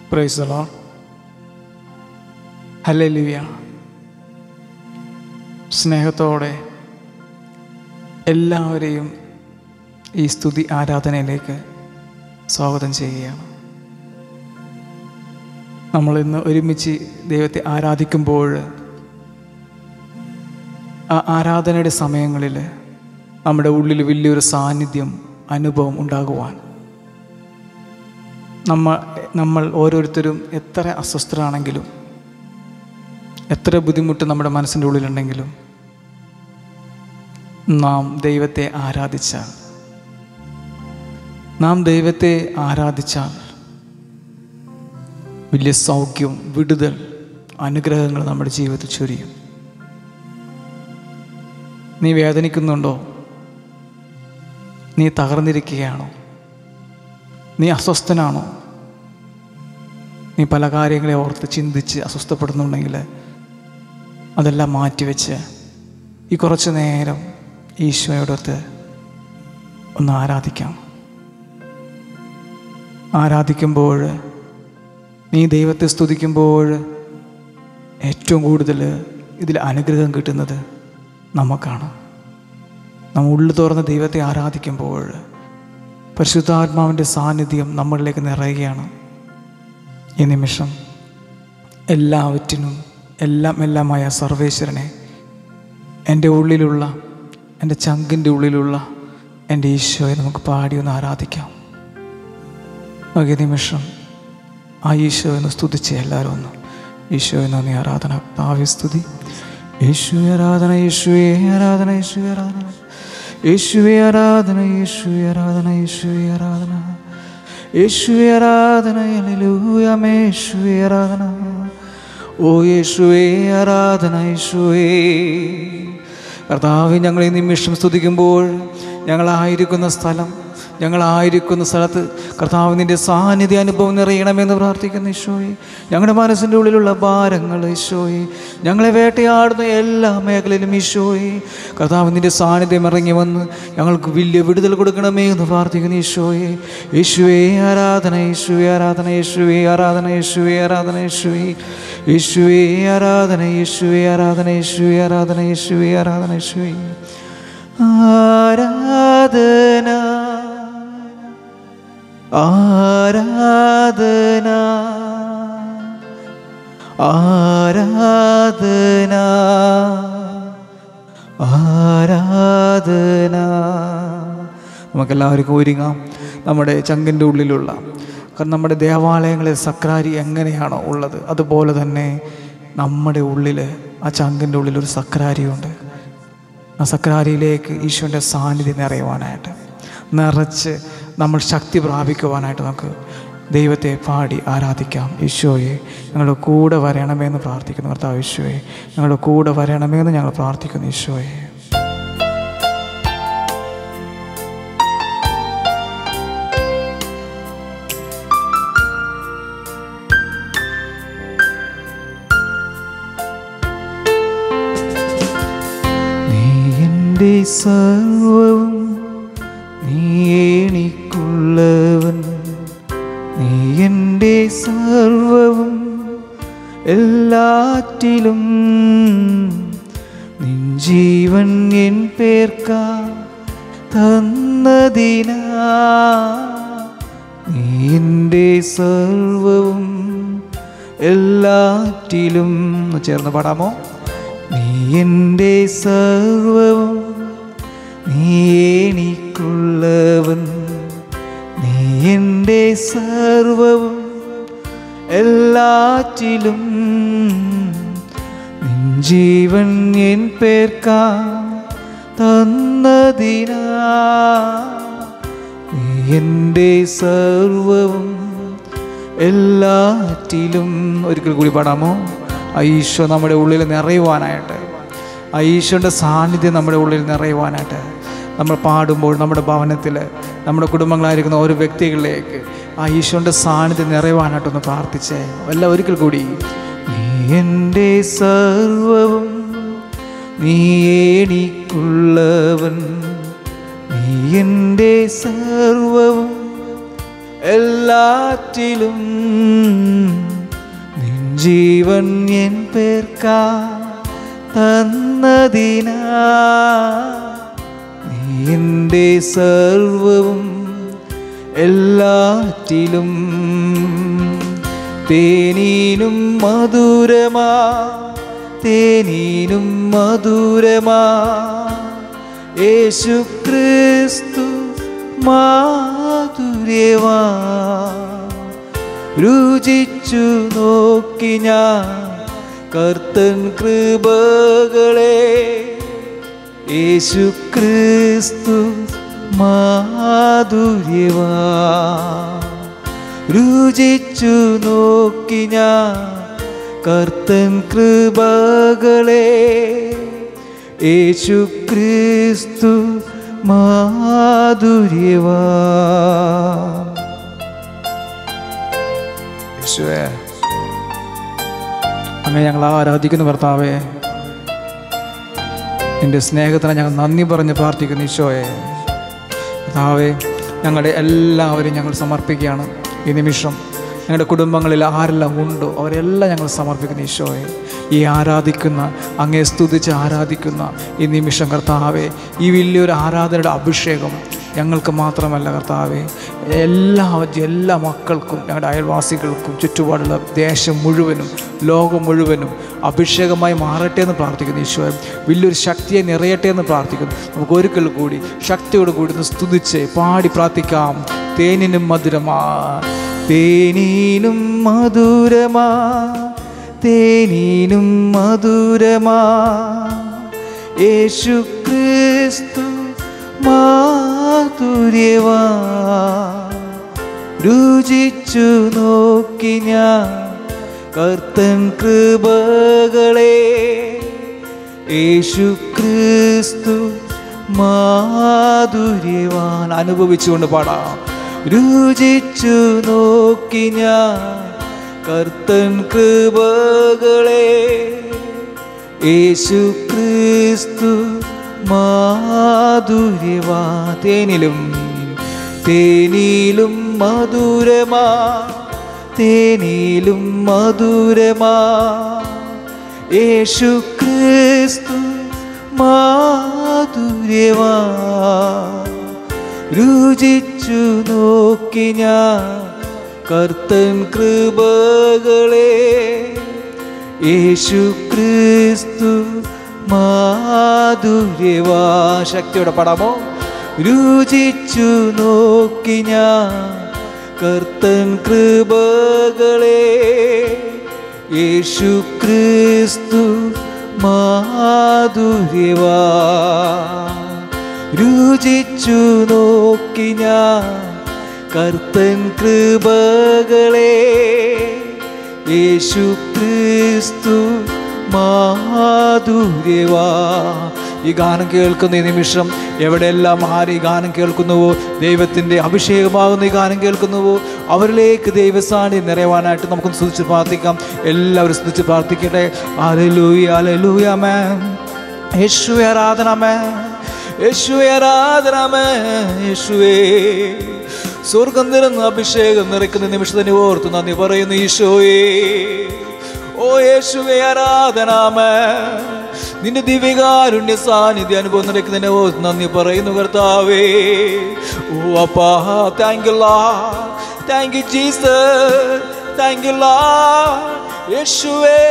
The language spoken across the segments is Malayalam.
പ്രൈസലോ ഹല്ലേലൂയ സ്നേഹത്തോടെ എല്ലാവരെയും ഈ സ്തുതി ആരാധനയിലേക്ക് സ്വാഗതം ചെയ്യുകയാണ് നമ്മൾ ഇന്ന് ഒരുമിച്ച് ദൈവത്തെ ആരാധിക്കുമ്പോൾ ആ ആരാധനയുടെ സമയങ്ങളിൽ നമ്മുടെ ഉള്ളിൽ വലിയൊരു സാന്നിധ്യം അനുഭവം ഉണ്ടാകുവാൻ നമ്മൾ നമ്മൾ ഓരോരുത്തരും എത്ര അസ്വസ്ഥരാണെങ്കിലും എത്ര ബുദ്ധിമുട്ട് നമ്മുടെ മനസ്സിൻ്റെ ഉള്ളിലുണ്ടെങ്കിലും നാം ദൈവത്തെ ആരാധിച്ചാൽ നാം ദൈവത്തെ ആരാധിച്ചാൽ വലിയ സൗഖ്യം വിടുതൽ അനുഗ്രഹങ്ങൾ നമ്മുടെ ജീവിതത്തിൽ ചൊരിയും നീ വേദനിക്കുന്നുണ്ടോ നീ തകർന്നിരിക്കുകയാണോ നീ അസ്വസ്ഥനാണോ നീ പല കാര്യങ്ങളെ ഓർത്ത് ചിന്തിച്ച് അസ്വസ്ഥപ്പെടുന്നുണ്ടെങ്കിൽ അതെല്ലാം മാറ്റിവെച്ച് ഈ കുറച്ച് നേരം ഈശോയോടൊത്ത് ഒന്ന് ആരാധിക്കാം ആരാധിക്കുമ്പോൾ നീ ദൈവത്തെ സ്തുതിക്കുമ്പോൾ ഏറ്റവും കൂടുതൽ ഇതിൽ അനുഗ്രഹം കിട്ടുന്നത് നമുക്കാണ് നാം ഉള്ളു തുറന്ന് ദൈവത്തെ ആരാധിക്കുമ്പോൾ പരിശുദ്ധാത്മാവിൻ്റെ സാന്നിധ്യം നമ്മളിലേക്ക് നിറയുകയാണ് ഈ നിമിഷം എല്ലാവറ്റിനും എല്ലാം എല്ലാമായ സർവേശ്വരനെ എൻ്റെ ഉള്ളിലുള്ള എൻ്റെ ചങ്കിൻ്റെ ഉള്ളിലുള്ള എൻ്റെ ഈശോയെ നമുക്ക് പാടി ഒന്ന് ആരാധിക്കാം നമുക്ക് ഈ നിമിഷം ആ ഈശോ എന്ന് സ്തുതിച്ച് എല്ലാവരും ഒന്ന് ഈശോ നന്ദി ആരാധന ഭാവി സ്തുതി യേശുവെ ആരാധന യേശുവെ ആരാധന യേശുവെ ആരാധന യേശുവെ ആരാധന യേശുവെ ആരാധന യേശുവെ ആരാധന യേശുവെ ആരാധന ഹല്ലേലൂയമേ യേശുവെ ആരാധന ഓ യേശുവേ ആരാധന യേശുവേ കർത്താവ് ഞങ്ങൾ ഈ നിമിഷം സ്തുതിക്കുമ്പോൾ ഞങ്ങളായിരിക്കുന്ന സ്ഥലം ഞങ്ങളായിരിക്കുന്ന സ്ഥലത്ത് കർത്താവ് നിൻ്റെ സാന്നിധ്യ അനുഭവം നിറയണമെന്ന് പ്രാർത്ഥിക്കുന്ന ഈശോയെ ഞങ്ങളുടെ മനസ്സിൻ്റെ ഉള്ളിലുള്ള ഭാരങ്ങൾ ഈശോയെ ഞങ്ങളെ വേട്ടയാടുന്ന എല്ലാ മേഖലയിലും ഈശോയെ കർത്താവ് നിൻ്റെ സാന്നിധ്യം ഇറങ്ങി വന്ന് ഞങ്ങൾക്ക് വലിയ വിടുതൽ കൊടുക്കണമേ എന്ന് പ്രാർത്ഥിക്കുന്ന ഈശോയെ യേശുവേ ആരാധന യേശുവേ ആരാധന യേശുവേ ആരാധന യേശുവേ ആരാധന യേശുവേ യേശുവേ ആരാധന യേശുവേ ആരാധന യേശുവേ ആരാധന യേശുവേ ആരാധന യേശുവേ ആരാധന ആരാധന ആരാധന ആരാധന നമുക്കെല്ലാവർക്കും ഒരുങ്ങാം നമ്മുടെ ചങ്കിൻ്റെ ഉള്ളിലുള്ള കാരണം നമ്മുടെ ദേവാലയങ്ങളിൽ സക്രാരി എങ്ങനെയാണോ ഉള്ളത് അതുപോലെ തന്നെ നമ്മുടെ ഉള്ളിൽ ആ ചങ്കിൻ്റെ ഉള്ളിൽ ഒരു സക്രാരിയുണ്ട് ആ സക്രാരിയിലേക്ക് ഈശോൻ്റെ സാന്നിധ്യം നിറയുവാനായിട്ട് നിറച്ച് നമ്മൾ ശക്തി പ്രാപിക്കുവാനായിട്ട് നമുക്ക് ദൈവത്തെ പാടി ആരാധിക്കാം ഈശോയെ ഞങ്ങളുടെ കൂടെ വരണമെന്ന് പ്രാർത്ഥിക്കുന്നു കർത്താവ് ഈശോയെ ഞങ്ങളുടെ കൂടെ വരണമെന്ന് ഞങ്ങൾ പ്രാർത്ഥിക്കുന്നു ഈശോയെ നീ എൻ്റെ സർവവും നീ എനിക്കുള്ളവൻ നീ എൻ്റെ സർവവും എല്ലാറ്റിലും നിൻ ജീവൻ എൻ പേർക്കാ തന്നതിനാ നീ എൻ്റെ സർവവും എല്ലാറ്റിലും ഒന്ന് ചേർന്ന് പാടാമോ നീ എൻ്റെ സർവവും നീ എനിക്കുള്ളവൻ നീ എൻ്റെ സർവവും എല്ലാറ്റിലും നിൻ ജീവൻ എൻ പേർക്കാ തന്നതിനാ നീ എൻ്റെ സർവവും എല്ലാറ്റിലും ഒരിക്കൽ കൂടി പാടാമോ ഈശോ നമ്മുടെ ഉള്ളിൽ നിറയുവാനായിട്ട് ഈശോൻ്റെ സാന്നിധ്യം നമ്മുടെ ഉള്ളിൽ നിറയുവാനായിട്ട് നമ്മൾ പാടുമ്പോൾ നമ്മുടെ ഭവനത്തിൽ നമ്മുടെ കുടുംബങ്ങളായിരിക്കുന്ന ഓരോ വ്യക്തികളിലേക്ക് ആ ഈശോൻ്റെ സാന്നിധ്യം നിറയുവാനായിട്ടൊന്ന് പ്രാർത്ഥിച്ചേ എല്ലാം ഒരിക്കൽ കൂടി നീ എൻ്റെ സർവവും നീ എനിക്കുള്ളവൻ നീ എൻ്റെ സർവവും എല്ലാറ്റിലും ജീവൻ എൻ പേർക്കാ തന്നതിനാ നീ എൻ്റെ സർവവും എല്ലാറ്റിലും തേനീനും മധുരമാ തേനീനും മധുരമാ യേശു ക്രിസ്തു മാധുര്യവാ രുചിച്ചു നോക്കി ഞാൻ കർത്തൻ കൃപകളെ യേശു ക്രിസ്തു മാധുര്യവാ രുചിച്ചു നോക്കി ഞാൻ കർത്തൻ കൃപകളെ യേശു ക്രിസ്തു മാധുര്യവാ യേശുവേ അങ്ങനെ ഞങ്ങൾ ആരാധിക്കുന്ന കർത്താവേ നിന്റെ സ്നേഹത്തിന് ഞങ്ങൾ നന്ദി പറഞ്ഞ് പ്രാർത്ഥിക്കുന്നു ഈശോയെ കർത്താവേ ഞങ്ങളുടെ എല്ലാവരും ഞങ്ങൾ സമർപ്പിക്കുകയാണ് ഈ നിമിഷം ഞങ്ങളുടെ കുടുംബങ്ങളിൽ ആരെല്ലാം ഉണ്ടോ അവരെല്ലാം ഞങ്ങൾ സമർപ്പിക്കുന്നു ഈശോയെ ഈ ആരാധിക്കുന്ന അങ്ങേ സ്തുതിച്ച് ആരാധിക്കുന്ന ഈ നിമിഷം കർത്താവെ ഈ വലിയൊരു ആരാധനയുടെ അഭിഷേകം ഞങ്ങൾക്ക് മാത്രമല്ല കർത്താവെ എല്ലാ എല്ലാ മക്കൾക്കും ഞങ്ങളുടെ അയൽവാസികൾക്കും ചുറ്റുപാടുള്ള ദേശം മുഴുവനും ലോകം മുഴുവനും അഭിഷേകമായി മാറട്ടെ എന്ന് പ്രാർത്ഥിക്കുന്നു ഈശോയെ വലിയൊരു ശക്തിയെ നിറയട്ടെ എന്ന് പ്രാർത്ഥിക്കുന്നു നമുക്ക് ഒരിക്കൽ കൂടി ശക്തിയോട് കൂടി ഒന്ന് സ്തുതിച്ച് പാടി പ്രാർത്ഥിക്കാം തേനിനും മധുരമാ തേനീനും മധുരമാ തേനീനും മധുരമാ യേശു ക്രിസ്തു മാധുര്യവാ രുചിച്ചു നോക്കി ഞാൻ കർത്തൻ കൃപകളെ യേശു ക്രിസ്തു മാധുര്യവാൻ അനുഭവിച്ചുകൊണ്ട് പാടാം രുചിച്ചു നോക്കി ഞാൻ കർത്തൻ കൃപകളെ യേശു ക്രിസ്തു മാധുര്യവാ തേനിലും തേനിലും മധുരമാ തേനിലും മധുരമാ യേശു ക്രിസ്തു മാധുര്യവാ രുചിച്ചു നോക്കി ഞാൻ കർത്തൻ കൃപകളെ യേശു ക്രിസ്തു മാധുര്യവാ ശക്തിയോടെ പടാമോ രുചിച്ചു നോക്കി ഞാൻ കർത്തൻ കൃപകളെ യേശു ക്രിസ്തു മാധുര്യവാ രുചിച്ചു നോക്കി ഞാൻ കർത്തൻ കൃപകളെ യേശു ക്രിസ്തു മാധുര്യവാ ഈ ഗാനം കേൾക്കുന്ന ഈ നിമിഷം എവിടെയെല്ലാം ആര് ഈ ഗാനം കേൾക്കുന്നുവോ ദൈവത്തിൻ്റെ അഭിഷേകമാകുന്ന ഈ ഗാനം കേൾക്കുന്നുവോ അവരിലേക്ക് ദൈവസാന്നിധ്യം നിറയുവാനായിട്ട് നമുക്ക് സ്തുതിച്ച് പ്രാർത്ഥിക്കാം എല്ലാവരും സ്തുതിച്ച് പ്രാർത്ഥിക്കട്ടെ അലലൂയ അലലൂയ മാം യേശുവേ ആരാധന മാം യേശുവേ ആരാധന മാം യേശുവേ സ്വർഗം നിറഞ്ഞ അഭിഷേകം നിറയ്ക്കുന്ന നിമിഷത്തിന് ഓർത്ത് നന്ദി പറയുന്നു ഈശോയേ ഓ യേശുവേ ആരാധനാമേ നിന്റെ ദിവ്യകാരുണ്യ സാന്നിധ്യ അനുഭവം നിറയ്ക്കുന്നതിനെ ഓർത്ത് നന്ദി പറയുന്നു കർത്താവേ ഓ അപ്പാ thank you Lord thank you Jesus thank you Lord യേശുവേ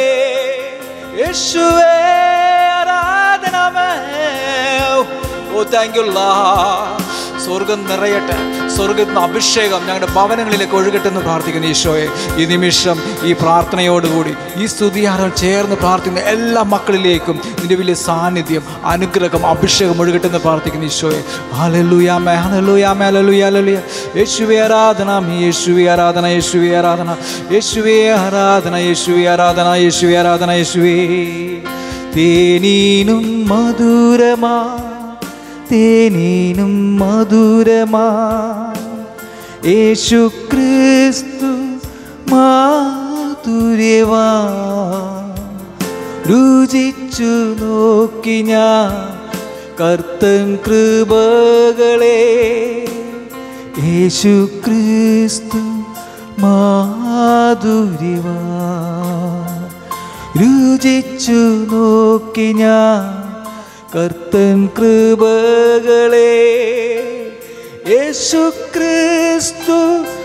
യേശുവേ ആരാധനാമേ ഓ താങ്ക് യു ലാ സ്വർഗം നിറയട്ടെ സ്വർഗത്തിന് അഭിഷേകം ഞങ്ങളുടെ ഭവനങ്ങളിലേക്ക് ഒഴുകട്ടെ എന്ന് പ്രാർത്ഥിക്കുന്നു ഈശോയെ ഈ നിമിഷം ഈ പ്രാർത്ഥനയോടുകൂടി ഈ സ്തുതിയാരം ചേർന്ന് പ്രാർത്ഥിക്കുന്ന എല്ലാ മക്കളിലേക്കും നിന്റെ വലിയ സാന്നിധ്യം അനുഗ്രഹം അഭിഷേകം ഒഴുകട്ടെ എന്ന് പ്രാർത്ഥിക്കുന്നു ഈശോയെ ഹല്ലേലൂയാമേ ഹല്ലേലൂയാമേ ഹല്ലേലൂയ ഹല്ലേലൂയ യേശുവേ ആരാധന യേശുവേ ആരാധന യേശുവേ ആരാധന യേശുവേ ആരാധന യേശുവേ ആരാധന യേശുവേ ആരാധന യേശുവേ തേനീനും മധുരമാ തേനീനും മധുരമാ യേശു ക്രിസ്തു മാധുര്യവാ രുചിച്ചു നോക്കി ഞാൻ കർത്തൻ കൃപകളെ യേശു ക്രിസ്തു മാധുര്യവാ രുചിച്ചു നോക്കി ഞാൻ കർത്തൻ കൃപകളെ യേശു ക്രിസ്തു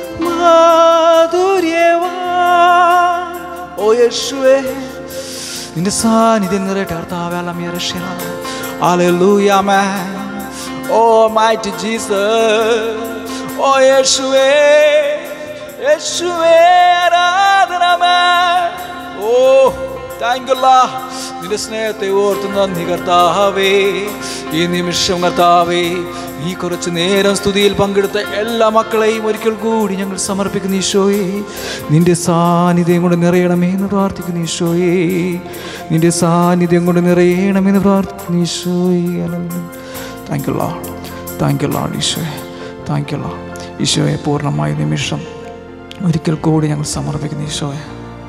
മാധുര്യവാ ഓ യേശുവേ നിന്റെ സാന്നിധ്യം നിറയട്ടെ കർത്താവേ അലമിയ Hallelujah, man. Oh, mighty Jesus. Oh, യേശുവേ യേശുവേ ആരാധനമേ ഓ താങ്ക് നിന്റെ സ്നേഹത്തെ ഓർത്ത് നന്ദി കർത്താവേ ഈ നിമിഷം കർത്താവേ ഈ കുറച്ച് നേരം സ്തുതിയിൽ പങ്കെടുത്ത എല്ലാ മക്കളെയും ഒരിക്കൽ കൂടി ഞങ്ങൾ സമർപ്പിക്കുന്ന ഈശോയെ നിന്റെ സാന്നിധ്യം കൊണ്ട് നിറയണമേ എന്ന് പ്രാർത്ഥിക്കുന്നു ഈശോയെ നിന്റെ സാന്നിധ്യം കൊണ്ട് നിറയണമെന്ന് പ്രാർത്ഥിക്കുന്നു ഈശോയെ thank you Lord thank you Lord ഈശോയെ താങ്ക് യു ലാ ഈശോയെ പൂർണ്ണമായ നിമിഷം ഒരിക്കൽ കൂടി ഞങ്ങൾ സമർപ്പിക്കുന്നു ഈശോയെ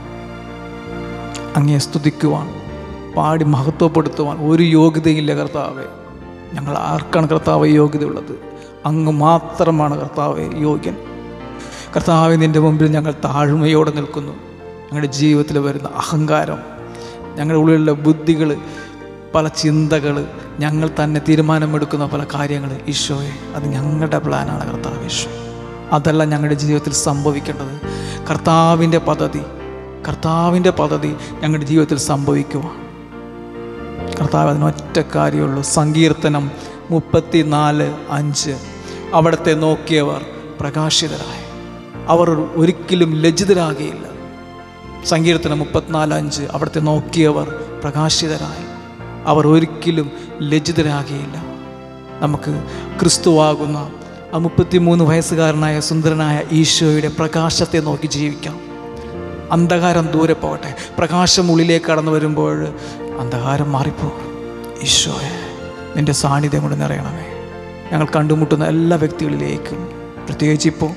അങ്ങയെ സ്തുതിക്കുവാൻ പാടി മഹത്വപ്പെടുത്തുവാൻ ഒരു യോഗ്യതയില്ല കർത്താവെ ഞങ്ങൾ ആർക്കാണ് കർത്താവ് യോഗ്യതയുള്ളത് അങ്ങ് മാത്രമാണ് കർത്താവ് യോഗ്യൻ കർത്താവ് നിൻ്റെ മുമ്പിൽ ഞങ്ങൾ താഴ്മയോടെ നിൽക്കുന്നു ഞങ്ങളുടെ ജീവിതത്തിൽ വരുന്ന അഹങ്കാരം ഞങ്ങളുടെ ഉള്ളിലുള്ള ബുദ്ധികൾ പല ചിന്തകൾ ഞങ്ങൾ തന്നെ തീരുമാനമെടുക്കുന്ന പല കാര്യങ്ങൾ ഈശോയെ അത് ഞങ്ങളുടെ പ്ലാനാണ് കർത്താവ് ഈശോ അതല്ല ഞങ്ങളുടെ ജീവിതത്തിൽ സംഭവിക്കേണ്ടത് കർത്താവിൻ്റെ പദ്ധതി കർത്താവിൻ്റെ പദ്ധതി ഞങ്ങളുടെ ജീവിതത്തിൽ സംഭവിക്കുവാൻ കർത്താവ് അതിനൊറ്റ കാര്യമുള്ളൂ സങ്കീർത്തനം മുപ്പത്തി നാല് അഞ്ച് അവിടുത്തെ നോക്കിയവർ പ്രകാശിതരായി അവർ ഒരിക്കലും ലജ്ജിതരാകുകയില്ല സങ്കീർത്തനം മുപ്പത്തിനാല് അഞ്ച് അവിടുത്തെ നോക്കിയവർ പ്രകാശിതരായി അവർ ഒരിക്കലും ലജ്ജിതരാകുകയില്ല നമുക്ക് ക്രിസ്തുവാകുന്ന ആ മുപ്പത്തിമൂന്ന് വയസ്സുകാരനായ സുന്ദരനായ ഈശോയുടെ പ്രകാശത്തെ നോക്കി ജീവിക്കാം അന്ധകാരം ദൂരെ പോകട്ടെ പ്രകാശം ഉള്ളിലേക്ക് കടന്നു വരുമ്പോൾ അന്ധകാരം മാറിപ്പോകും ഈശോയെ നിൻ്റെ സാന്നിധ്യം കൊണ്ട് നിറയണമേ ഞങ്ങൾ കണ്ടുമുട്ടുന്ന എല്ലാ വ്യക്തികളിലേക്കും പ്രത്യേകിച്ച് ഇപ്പോൾ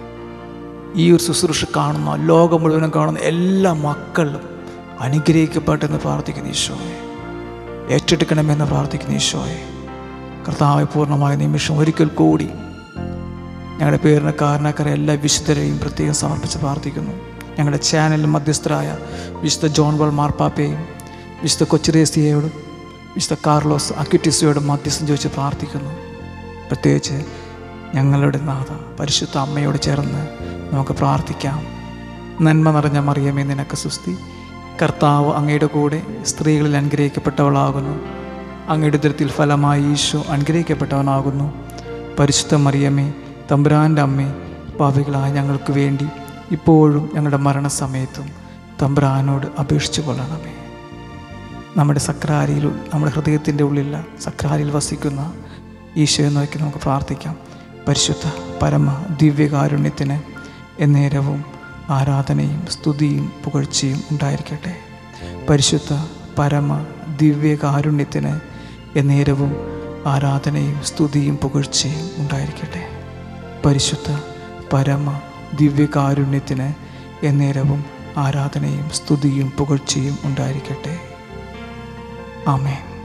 ഈ ഒരു ശുശ്രൂഷ കാണുന്ന ലോകം മുഴുവനും കാണുന്ന എല്ലാ മക്കളും അനുഗ്രഹിക്കപ്പെട്ടെന്ന് പ്രാർത്ഥിക്കുന്ന ഈശോയെ ഏറ്റെടുക്കണമെന്ന് പ്രാർത്ഥിക്കുന്ന ഈശോയെ കർത്താവ് പൂർണ്ണമായ നിമിഷം ഒരിക്കൽ കൂടി ഞങ്ങളുടെ പേരിന് കാരണക്കാരെ എല്ലാ വിശുദ്ധരെയും പ്രത്യേകം സമർപ്പിച്ച് പ്രാർത്ഥിക്കുന്നു ഞങ്ങളുടെ ചാനലിൽ മധ്യസ്ഥരായ വിശുദ്ധ ജോൺ ബോൾ മാർപ്പാപ്പയെയും വിശുദ്ധ കൊച്ചുരേസിയയോടും വിശുദ്ധ കാർലോസ് അക്യുറ്റിസിയോടും മധ്യസ്ഥം ചോദിച്ച് പ്രാർത്ഥിക്കുന്നു പ്രത്യേകിച്ച് ഞങ്ങളുടെ നാഥ പരിശുദ്ധ അമ്മയോട് ചേർന്ന് നമുക്ക് പ്രാർത്ഥിക്കാം നന്മ നിറഞ്ഞ മറിയമേ നിനക്ക് സുസ്തി കർത്താവ് അങ്ങയുടെ കൂടെ സ്ത്രീകളിൽ അനുഗ്രഹിക്കപ്പെട്ടവളാകുന്നു അങ്ങയുടെ ഉദരത്തിൽ ഫലമായി ഈശോ അനുഗ്രഹിക്കപ്പെട്ടവനാകുന്നു പരിശുദ്ധ മറിയമേ തമ്പുരാൻ്റെ അമ്മേ പാപികളായ ഞങ്ങൾക്ക് വേണ്ടി ഇപ്പോഴും ഞങ്ങളുടെ മരണസമയത്തും തമ്പുരാനോട് അപേക്ഷിച്ചു കൊള്ളണമേ നമ്മുടെ സക്രാരിയിൽ നമ്മുടെ ഹൃദയത്തിൻ്റെ ഉള്ളിൽ സക്രാരിയിൽ വസിക്കുന്ന ഈശോയെ നോക്കി നമുക്ക് പ്രാർത്ഥിക്കാം പരിശുദ്ധ പരമ ദിവ്യകാരുണ്യത്തിന് എന്നേരവും ആരാധനയും സ്തുതിയും പുകഴ്ചയും ഉണ്ടായിരിക്കട്ടെ പരിശുദ്ധ പരമ ദിവ്യകാരുണ്യത്തിന് എന്നേരവും ആരാധനയും സ്തുതിയും പുകഴ്ചയും ഉണ്ടായിരിക്കട്ടെ പരിശുദ്ധ പരമ ദിവ്യകാരുണ്യത്തിന് എന്നേരവും ആരാധനയും സ്തുതിയും പുകഴ്ചയും ഉണ്ടായിരിക്കട്ടെ ആമേൻ